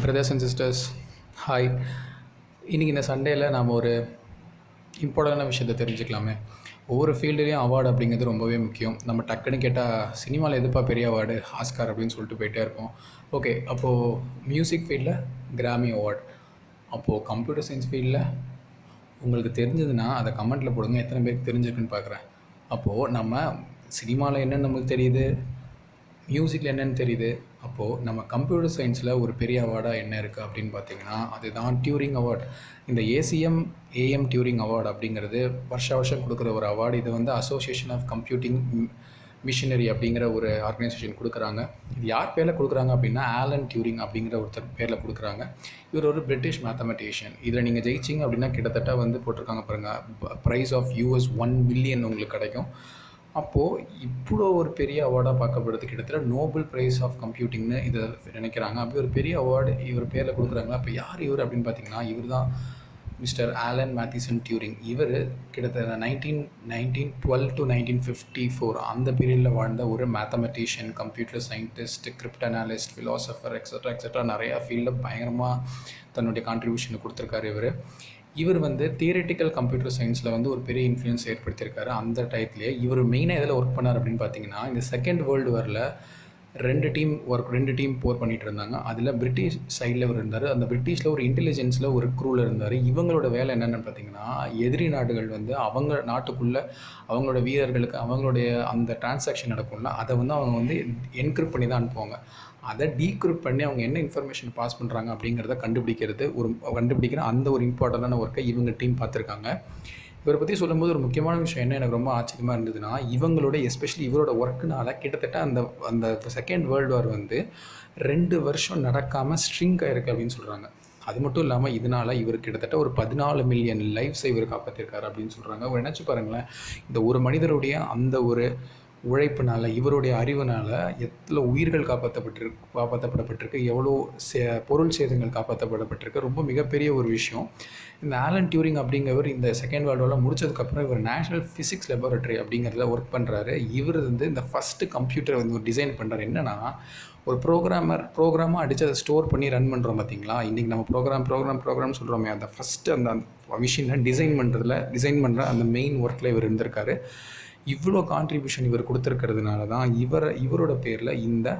brothers and sisters hi இன்றைக்கி இந்த சண்டேயில் நாம் ஒரு இம்பார்ட்டண்டான விஷயத்தை தெரிஞ்சுக்கலாமே ஒவ்வொரு ஃபீல்டுலேயும் அவார்டு அப்படிங்கிறது ரொம்பவே முக்கியம் நம்ம டக்குன்னு கேட்டால் சினிமாவில் எதுப்பா பெரிய அவார்டு ஆஸ்கார் அப்படின்னு சொல்லிட்டு போயிட்டே இருப்போம் ஓகே அப்போது மியூசிக் ஃபீல்டில் கிராமி அவார்ட் அப்போது கம்ப்யூட்டர் சயின்ஸ் ஃபீல்டில் உங்களுக்கு தெரிஞ்சதுன்னா அதை கமெண்ட்டில் போடுங்க எத்தனை பேருக்கு தெரிஞ்சிருக்குன்னு பார்க்குறேன் அப்போது நம்ம சினிமாவில் என்னென்னு நமக்கு தெரியுது மியூசிக்கில் என்னென்னு தெரியுது அப்போது நம்ம கம்ப்யூட்டர் சயின்ஸில் ஒரு பெரிய அவார்டாக என்ன இருக்குது அப்படின்னு பார்த்தீங்கன்னா அதுதான் டியூரிங் அவார்ட் இந்த ஏசிஎம் ஏஎம் டியூரிங் அவார்டு அப்படிங்கிறது வருஷ வருஷம் கொடுக்குற ஒரு அவார்டு இது வந்து அசோசியேஷன் ஆஃப் கம்ப்யூட்டிங் மிஷினரி அப்படிங்கிற ஒரு ஆர்கனைசேஷன் கொடுக்குறாங்க இது யார் பேரில் கொடுக்குறாங்க அப்படின்னா ஆலன் டியூரிங் அப்படிங்கிற ஒருத்தர் பேரில் கொடுக்குறாங்க இவர் ஒரு பிரிட்டிஷ் மேத்தமெட்டிஷியன் இதில் நீங்கள் ஜெயிச்சிங்க அப்படின்னா கிட்டத்தட்ட வந்து போட்டிருக்காங்க பாருங்கள் prize of US one million உங்களுக்கு கிடைக்கும் அப்போது இவ்வளோ ஒரு பெரிய அவார்டாக பார்க்கப்படுறது கிட்டத்தட்ட நோபல் ப்ரைஸ் ஆஃப் கம்ப்யூட்டிங்னு இதை நினைக்கிறாங்க அப்படி ஒரு பெரிய அவார்டு இவர் பேரில் கொடுக்குறாங்க அப்போ யார் இவர் அப்படின்னு பார்த்தீங்கன்னா இவர் தான் மிஸ்டர் ஆலன் மேத்திசன் டியூரிங் இவர் கிட்டத்தட்ட nineteen nineteen twelve to nineteen fifty four அந்த பீரியடில் வாழ்ந்த ஒரு mathematician computer scientist crypt analyst philosopher extra extra நிறையா ஃபீல்டில் பயங்கரமாக தன்னுடைய கான்ட்ரிபியூஷனை கொடுத்துருக்காரு இவர் இவர் வந்து தியரிட்டிக்கல் கம்ப்யூட்டர் சயின்ஸில் வந்து ஒரு பெரிய இன்ஃப்ளூயன்ஸ் ஏற்படுத்தியிருக்காரு அந்த டயத்துலேயே இவர் மெயினாக எதில் ஒர்க் பண்ணார் அப்படின்னு பார்த்தீங்கன்னா இந்த செகண்ட் வேர்ல்டு வாரில் ரெண்டு டீம் ஒர்க் ரெண்டு டீம் போர் பண்ணிகிட்டு இருந்தாங்க அதில் பிரிட்டிஷ் சைடில் இவர் இருந்தார் அந்த பிரிட்டிஷில் ஒரு இன்டெலிஜென்ஸில் ஒரு க்ரூவில் இருந்தார் இவங்களோட வேலை என்னென்னு பார்த்தீங்கன்னா எதிரி நாடுகள் வந்து அவங்க நாட்டுக்குள்ளே அவங்களோட வீரர்களுக்கு அவங்களுடைய அந்த டிரான்சாக்ஷன் நடக்கும்ல அதை வந்து அவங்க வந்து என்கிரிப்ட் பண்ணி தான் அனுப்புவாங்க அதை டீக்ரிப்ட் பண்ணி அவங்க என்ன இன்ஃபர்மேஷன் பாஸ் பண்ணுறாங்க அப்படிங்கிறத கண்டுபிடிக்கிறது ஒரு கண்டுபிடிக்கிற அந்த ஒரு இம்பார்ட்டண்டான ஒர்க்கை இவங்க டீம் பார்த்துருக்காங்க இவரை பற்றி சொல்லும்போது ஒரு முக்கியமான விஷயம் என்ன எனக்கு ரொம்ப ஆச்சரியமாக இருந்ததுன்னா இவங்களோட எஸ்பெஷலி இவரோட ஒர்க்குனால கிட்டத்தட்ட அந்த அந்த செகண்ட் வேர்ல்டு வார் வந்து ரெண்டு வருஷம் நடக்காமல் ஸ்ட்ரிங்க் ஆயிருக்கு அப்படின்னு சொல்கிறாங்க அது மட்டும் இல்லாமல் இதனால் இவர் கிட்டத்தட்ட ஒரு பதினாலு மில்லியன் லைஃப்ஸை இவர் காப்பாற்றிருக்காரு அப்படின்னு சொல்கிறாங்க நினச்சி பாருங்களேன் இந்த ஒரு மனிதருடைய அந்த ஒரு உழைப்புனால இவருடைய அறிவுனால எத்தனை உயிர்கள் காப்பாற்றப்பட்டிருக்கு காப்பாற்றப்படப்பட்டிருக்கு எவ்வளோ சே பொருள் சேதங்கள் காப்பாற்றப்படப்பட்டிருக்கு ரொம்ப மிகப்பெரிய ஒரு விஷயம் இந்த ஆலன் டியூரிங் அப்படிங்கிறவர் இந்த செகண்ட் வேர்ல்டு வாரில் முடிச்சதுக்கப்புறம் இவர் நேஷனல் ஃபிசிக்ஸ் லெபார்ட்டரி அப்படிங்கிறதுல ஒர்க் பண்ணுறாரு இவர் வந்து இந்த ஃபஸ்ட்டு கம்ப்யூட்டரை வந்து ஒரு டிசைன் பண்ணுறாரு என்னென்னா ஒரு ப்ரோக்ராமர் ப்ரோக்ராமாக அடித்து அதை ஸ்டோர் பண்ணி ரன் பண்ணுறோம் பார்த்தீங்களா இன்றைக்கி நம்ம ப்ரோக்ராம் ப்ரோக்ராம் ப்ரோக்ராம் சொல்கிறோமே அந்த ஃபஸ்ட்டு அந்த மிஷினில் டிசைன் பண்ணுறதுல டிசைன் பண்ணுற அந்த மெயின் ஒர்க்கில் இவர் இருந்திருக்காரு இவ்வளோ கான்ட்ரிபியூஷன் இவர் கொடுத்துருக்கிறதுனால தான் இவரை இவரோட பேரில் இந்த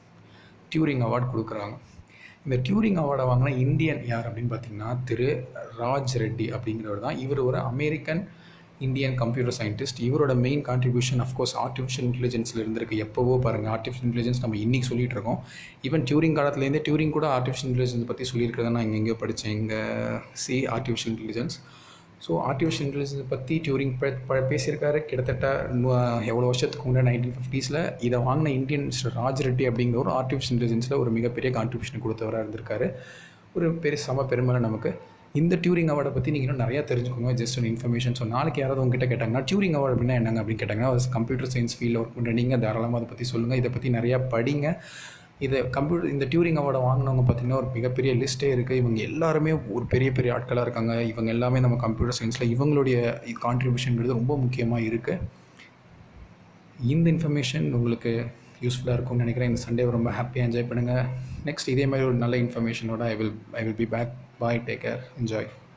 டியூரிங் அவார்ட் கொடுக்குறாங்க இந்த டியூரிங் அவார்டை வாங்கின இந்தியன் யார் அப்படின்னு பார்த்தீங்கன்னா திரு ராஜ் ரெட்டி அப்படிங்கிறவர் தான் இவர் ஒரு அமெரிக்கன் இந்தியன் கம்ப்யூட்டர் சயின்டிஸ்ட் இவரோட மெயின் கான்ட்ரிபியூஷன் அஃப்கோர்ஸ் ஆர்டிஃபிஷியல் இன்டெலிஜென்ஸில் இருந்திருக்கு எப்போவோ பாருங்கள் ஆர்டிஃபிஷியல் இன்டெலிஜென்ஸ் நம்ம இன்றைக்கி சொல்லிட்டு இருக்கோம் ஈவன் டியூரிங் காலத்துலேருந்தே டியூரிங் கூட ஆர்டிஃபிஷியல் இன்டெலிஜென்ஸ் பற்றி சொல்லியிருக்கிறத நான் இங்கே எங்கேயோ படித்தேன் இங்கே சி artificial intelligence so artificial intelligence பற்றி டியூரிங் பேசியிருக்காரு கிட்டத்தட்ட எவ்வளோ வருஷத்துக்கு முன்னாடி நைன்டீன் ஃபிஃப்டிஸில் இதை வாங்கின இந்தியன் மிஸ்டர் ராஜ் ரெட்டி அப்படிங்கிற ஒரு ஆர்டிஃபிஷியல் இன்டெலிஜென்ஸில் ஒரு மிகப்பெரிய கான்ட்ரிபியூஷன் கொடுத்தவராக இருந்திருக்காரு ஒரு பெரிய சம பெருமையில நமக்கு இந்த டியூரிங் அவார்டை பற்றி நீங்கள் இன்னும் நிறையா தெரிஞ்சுக்கோங்க ஜஸ்ட் ஒரு இன்ஃபர்மேஷன் ஸோ நாளைக்கு யாராவது உங்ககிட்ட கேட்டாங்கன்னா டியூரிங் அவார்டு அப்படின்னா என்னங்க அப்படின்னு கேட்டாங்கன்னா கம்ப்யூட்டர் சயின்ஸ் ஃபீல்டில் ஒர்க் பண்ணுற நீங்கள் தாராளமாக அதை பற்றி சொல்லுங்கள் இதை பற்றி நிறையா படிங்க இது கம்ப்யூட்டர் இந்த டியூரிங் அவார்டை வாங்கினவங்க பார்த்திங்கன்னா ஒரு மிகப்பெரிய லிஸ்ட்டே இருக்குது இவங்க எல்லாருமே ஒரு பெரிய பெரிய ஆட்களாக இருக்காங்க இவங்க எல்லாமே நம்ம கம்ப்யூட்டர் சயின்ஸில் இவங்களுடைய கான்ட்ரிபியூஷன்கிறது ரொம்ப முக்கியமாக இருக்குது இந்த இன்ஃபர்மேஷன் உங்களுக்கு யூஸ்ஃபுல்லாக இருக்கும்னு நினைக்கிறேன் இந்த சண்டே ரொம்ப ஹாப்பியாக என்ஜாய் பண்ணுங்கள் நெக்ஸ்ட் இதே மாதிரி ஒரு நல்ல இன்ஃபர்மேஷனோட I will I will be back bye take care enjoy